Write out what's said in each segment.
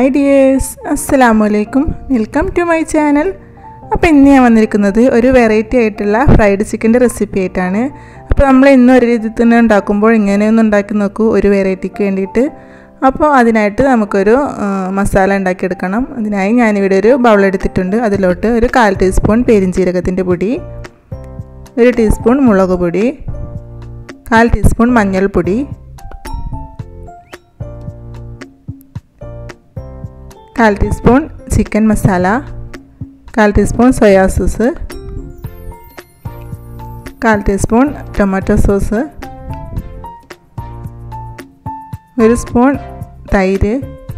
hi dears അസ്സലാമു അലൈക്കും welcome to my channel അപ്പോൾ ഇന്ന് ഞാൻ വന്നിരിക്കുന്നത് ഒരു വെറൈറ്റി ആയിട്ടുള്ള ഫ്രൈഡ് ചിക്കൻ്റെ റെസിപ്പി ആയിട്ടാണ് അപ്പോൾ നമ്മൾ ഇന്നും ഒരു രീതിയിൽ തന്നെ ഉണ്ടാക്കുമ്പോൾ ഇങ്ങനെയൊന്നും ഉണ്ടാക്കി നോക്കൂ ഒരു വെറൈറ്റിക്ക് വേണ്ടിയിട്ട് അപ്പോൾ അതിനായിട്ട് നമുക്കൊരു ആ, മസാല ഉണ്ടാക്കിയെടുക്കണം അതിനായി ഞാനിവിടെ ഒരു ബൗൾ എടുത്തിട്ടുണ്ട് അതിലോട്ട് ഒരു കാൽ ടീസ്പൂൺ പെരിഞ്ചീരകത്തിൻ്റെ പൊടി ഒരു ടീസ്പൂൺ മുളക് പൊടി കാൽ ടീസ്പൂൺ മഞ്ഞൾപ്പൊടി കാൽ ടീസ്പൂൺ ചിക്കൻ മസാല കാൽ ടീസ്പൂൺ സോയാ സോസ് കാൽ ടീസ്പൂൺ ടൊമാറ്റോ സോസ് ഒരു സ്പൂൺ തൈര്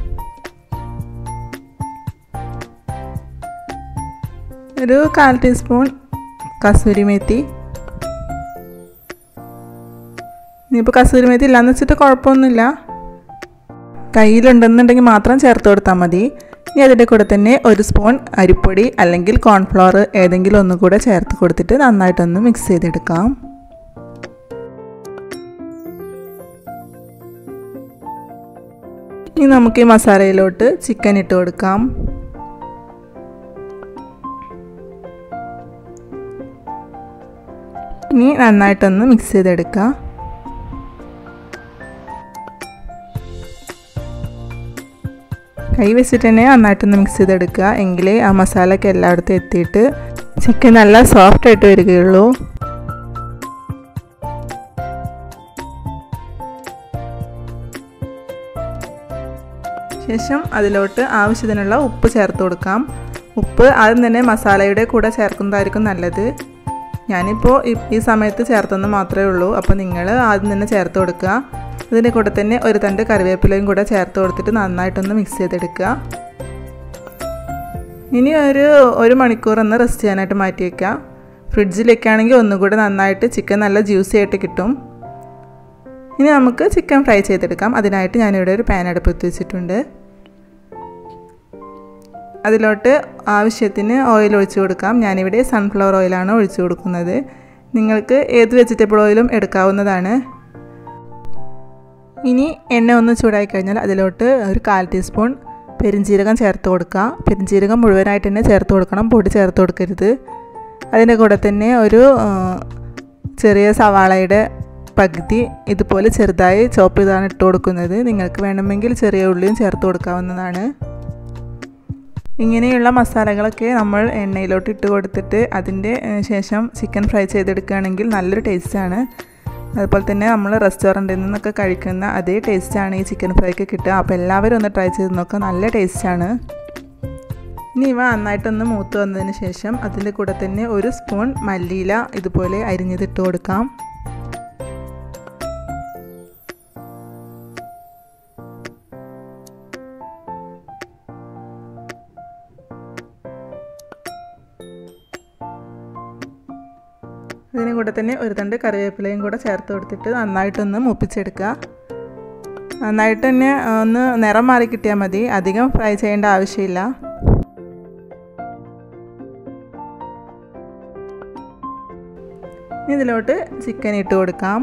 ഒരു കാൽ ടീസ്പൂൺ കസൂരി മേത്തി ഇനിയിപ്പോൾ കസൂരി മേത്തി ഇല്ലാന്ന് വെച്ചിട്ട് കുഴപ്പമൊന്നുമില്ല കയ്യിലുണ്ടെന്നുണ്ടെങ്കിൽ മാത്രം ചേർത്ത് കൊടുത്താൽ മതി ഇനി അതിൻ്റെ കൂടെ തന്നെ ഒരു സ്പൂൺ അരിപ്പൊടി അല്ലെങ്കിൽ കോൺഫ്ലവർ ഏതെങ്കിലും ഒന്നും കൂടെ ചേർത്ത് കൊടുത്തിട്ട് നന്നായിട്ടൊന്ന് മിക്സ് ചെയ്തെടുക്കാം ഇനി നമുക്ക് ഈ മസാലയിലോട്ട് ചിക്കൻ ഇട്ട് കൊടുക്കാം ഇനി നന്നായിട്ടൊന്ന് മിക്സ് ചെയ്തെടുക്കാം കൈ വെച്ചിട്ട് തന്നെ നന്നായിട്ടൊന്ന് മിക്സ് ചെയ്തെടുക്കുക എങ്കിലേ ആ മസാലയൊക്കെ എല്ലായിടത്തും എത്തിയിട്ട് ചിക്കൻ നല്ല സോഫ്റ്റ് ആയിട്ട് വരികയുള്ളൂ ശേഷം അതിലോട്ട് ആവശ്യത്തിനുള്ള ഉപ്പ് ചേർത്ത് കൊടുക്കാം ഉപ്പ് ആദ്യം തന്നെ മസാലയുടെ കൂടെ ചേർക്കുന്നതായിരിക്കും നല്ലത് ഞാനിപ്പോൾ ഈ സമയത്ത് ചേർത്തെന്ന് മാത്രമേ ഉള്ളൂ അപ്പോൾ നിങ്ങൾ ആദ്യം തന്നെ ചേർത്ത് കൊടുക്കുക ഇതിൻ്റെ കൂടെ തന്നെ ഒരു തണ്ട് കറിവേപ്പിലയും കൂടെ ചേർത്ത് കൊടുത്തിട്ട് നന്നായിട്ടൊന്ന് മിക്സ് ചെയ്തെടുക്കുക ഇനി ഒരു ഒരു മണിക്കൂർ ഒന്ന് റെസ്റ്റ് ചെയ്യാനായിട്ട് മാറ്റി വയ്ക്കുക ഫ്രിഡ്ജിലേക്കാണെങ്കിൽ ഒന്നുകൂടെ നന്നായിട്ട് ചിക്കൻ നല്ല ജ്യൂസി ആയിട്ട് കിട്ടും ഇനി നമുക്ക് ചിക്കൻ ഫ്രൈ ചെയ്തെടുക്കാം അതിനായിട്ട് ഞാനിവിടെ ഒരു പാൻ അടുപ്പത്ത് വെച്ചിട്ടുണ്ട് അതിലോട്ട് ആവശ്യത്തിന് ഓയിൽ ഒഴിച്ചു കൊടുക്കാം ഞാനിവിടെ സൺഫ്ലവർ ഓയിലാണ് ഒഴിച്ചു കൊടുക്കുന്നത് നിങ്ങൾക്ക് ഏത് വെജിറ്റബിൾ ഓയിലും എടുക്കാവുന്നതാണ് ഇനി എണ്ണ ഒന്ന് ചൂടായി കഴിഞ്ഞാൽ അതിലോട്ട് ഒരു കാൽ ടീസ്പൂൺ പെരിഞ്ജീരകം ചേർത്ത് കൊടുക്കുക പെരിഞ്ജീരകം മുഴുവനായിട്ട് തന്നെ ചേർത്ത് കൊടുക്കണം പൊടി ചേർത്ത് കൊടുക്കരുത് അതിൻ്റെ കൂടെ തന്നെ ഒരു ചെറിയ സവാളയുടെ പകുതി ഇതുപോലെ ചെറുതായി ചോപ്പ് ചെയ്താണ് ഇട്ട് കൊടുക്കുന്നത് നിങ്ങൾക്ക് വേണമെങ്കിൽ ചെറിയ ഉള്ളിയും ചേർത്ത് കൊടുക്കാവുന്നതാണ് ഇങ്ങനെയുള്ള മസാലകളൊക്കെ നമ്മൾ എണ്ണയിലോട്ട് ഇട്ട് കൊടുത്തിട്ട് അതിൻ്റെ ശേഷം ചിക്കൻ ഫ്രൈ ചെയ്തെടുക്കുകയാണെങ്കിൽ നല്ലൊരു ടേസ്റ്റാണ് അതുപോലെ തന്നെ നമ്മൾ റെസ്റ്റോറൻറ്റിൽ നിന്നൊക്കെ കഴിക്കുന്ന അതേ ടേസ്റ്റാണ് ഈ ചിക്കൻ ഫ്രൈക്ക് കിട്ടുക അപ്പോൾ എല്ലാവരും ഒന്ന് ട്രൈ ചെയ്ത് നോക്കുക നല്ല ടേസ്റ്റാണ് ഇനി ഇവ നന്നായിട്ടൊന്ന് മൂത്ത് വന്നതിന് ശേഷം അതിൻ്റെ കൂടെ തന്നെ ഒരു സ്പൂൺ മല്ലിയില ഇതുപോലെ അരിഞ്ഞതിട്ട് കൊടുക്കാം ഇതിന് കൂടെ തന്നെ ഒരു തണ്ട് കറിവേപ്പിലയും കൂടെ ചേർത്ത് കൊടുത്തിട്ട് നന്നായിട്ടൊന്ന് മൂപ്പിച്ചെടുക്കുക നന്നായിട്ട് തന്നെ ഒന്ന് നിറം മാറി കിട്ടിയാൽ മതി അധികം ഫ്രൈ ചെയ്യേണ്ട ആവശ്യമില്ല ഇതിലോട്ട് ചിക്കൻ ഇട്ട് കൊടുക്കാം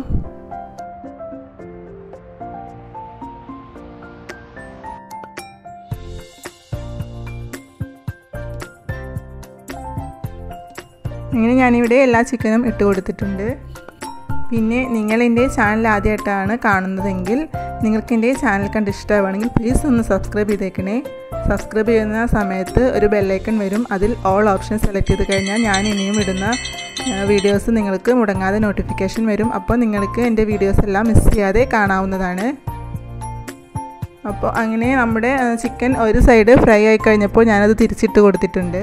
അങ്ങനെ ഞാനിവിടെ എല്ലാ ചിക്കനും ഇട്ട് കൊടുത്തിട്ടുണ്ട് പിന്നെ നിങ്ങൾ എൻ്റെ ചാനൽ ആദ്യമായിട്ടാണ് കാണുന്നതെങ്കിൽ നിങ്ങൾക്ക് എൻ്റെ ചാനൽ കണ്ട് ഇഷ്ടമാണെങ്കിൽ പ്ലീസ് ഒന്ന് സബ്സ്ക്രൈബ് ചെയ്തേക്കണേ സബ്സ്ക്രൈബ് ചെയ്യുന്ന സമയത്ത് ഒരു ബെല്ലൈക്കൺ വരും അതിൽ ഓൾ ഓപ്ഷൻ സെലക്ട് ചെയ്ത് കഴിഞ്ഞാൽ ഞാൻ ഇനിയും ഇടുന്ന വീഡിയോസ് നിങ്ങൾക്ക് മുടങ്ങാതെ നോട്ടിഫിക്കേഷൻ വരും അപ്പോൾ നിങ്ങൾക്ക് എൻ്റെ വീഡിയോസ് എല്ലാം മിസ് ചെയ്യാതെ കാണാവുന്നതാണ് അപ്പോൾ അങ്ങനെ നമ്മുടെ ചിക്കൻ ഒരു സൈഡ് ഫ്രൈ ആയി കഴിഞ്ഞപ്പോൾ ഞാനത് തിരിച്ചിട്ട് കൊടുത്തിട്ടുണ്ട്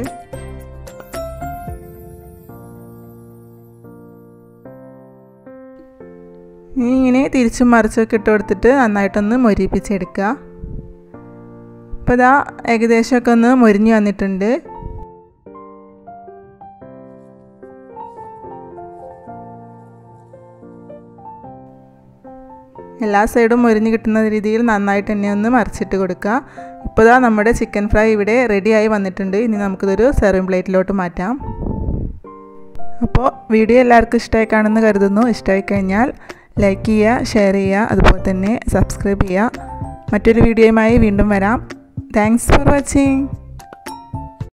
ഇനി ഇങ്ങനെ തിരിച്ചും മറിച്ചൊക്കെ ഇട്ട് കൊടുത്തിട്ട് നന്നായിട്ടൊന്ന് മൊരിപ്പിച്ചെടുക്കുക അപ്പോൾ ഇതാ ഏകദേശമൊക്കെ ഒന്ന് മൊരിഞ്ഞ് വന്നിട്ടുണ്ട് എല്ലാ സൈഡും മൊരിഞ്ഞ് കിട്ടുന്ന രീതിയിൽ നന്നായിട്ട് തന്നെ ഒന്ന് മറിച്ചിട്ട് കൊടുക്കുക ഇപ്പോൾ ഇതാ നമ്മുടെ ചിക്കൻ ഫ്രൈ ഇവിടെ റെഡിയായി വന്നിട്ടുണ്ട് ഇനി നമുക്കിതൊരു സെർവിങ് പ്ലേറ്റിലോട്ട് മാറ്റാം അപ്പോൾ വീഡിയോ എല്ലാവർക്കും ഇഷ്ടമായി കാണുമെന്ന് കരുതുന്നു ഇഷ്ടമായി കഴിഞ്ഞാൽ ലൈക്ക് ചെയ്യുക ഷെയർ ചെയ്യുക അതുപോലെ തന്നെ സബ്സ്ക്രൈബ് ചെയ്യുക മറ്റൊരു വീഡിയോയുമായി വീണ്ടും വരാം താങ്ക്സ് ഫോർ വാച്ചിങ്